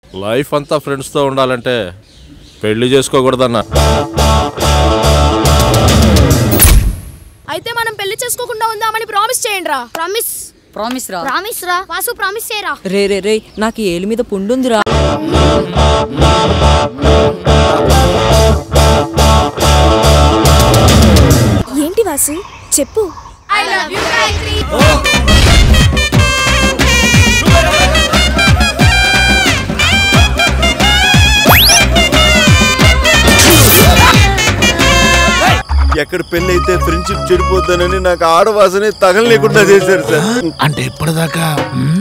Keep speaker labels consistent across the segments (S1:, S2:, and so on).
S1: Life అంతా ఫ్రెండ్స్తో ఉండాలంటే పెళ్లి చేసుకోకూడదన్నా
S2: అయితే మనం పెళ్లి చేసుకోకుండా ఉందామని ప్రామిస్ చేయండి రా
S3: ప్రామిస్
S4: ప్రామిస్ రా
S3: ప్రామిస్ రా వాసు ప్రామిస్ చేయరా
S4: రే రే రే నాకు ఈ ఏలు మీద పుండుందిరా
S2: ఏంటి వాసు చెప్పు
S3: ఐ లవ్ యు గాయత్రి
S5: ఎక్కడ పెళ్లి అయితే ఫ్రెండ్షిప్ చెడిపోతానని నాకు ఆడవాసనే తగలలేకుండా చేశారు సార్
S6: అంటే ఇప్పటిదాకా మ్?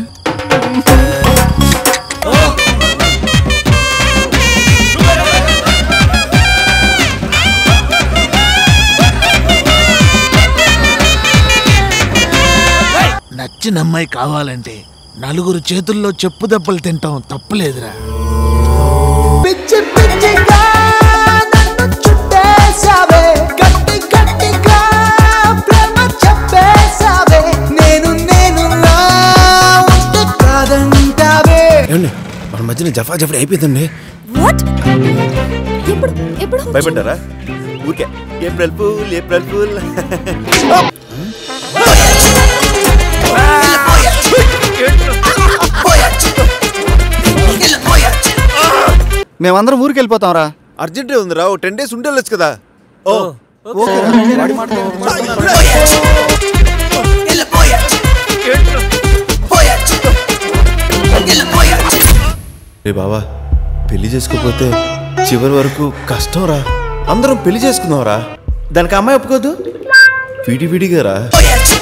S6: నచ్చిన అమ్మాయి కావాలంటే నలుగురు చేతుల్లో చెప్పు దెబ్బలు తింటాం తప్పులేదురా
S7: పిచ్చి పిచ్చిగా నన్ను చుట్టేసావే గట్టి గట్టిగా ప్రేమ చెప్పేసావే నేను నేను నా ఉంటే కాదంటావే
S5: ఏమండి మన మధ్యన జఫా జఫడి అయిపోయిందండి
S2: వాట్ ఎప్పుడు ఎప్పుడు
S5: భయపడ్డారా ఊరికే ఏప్రిల్ ఫూల్ ఏప్రిల్ ఫూల్
S8: మేమందరం ఊరికి వెళ్ళిపోతాం రా
S5: అర్జెంటే ఉందిరా ఓ టెన్ డేస్ ఉండేళ్ళొచ్చు కదా ఓ రే బావా పెళ్లి చేసుకోపోతే చివరి వరకు కష్టం రా అందరం పెళ్లి చేసుకుందాం రా
S8: దానికి అమ్మాయి ఒప్పుకోదు
S5: విడి విడిగా రా
S7: పోయచ్చు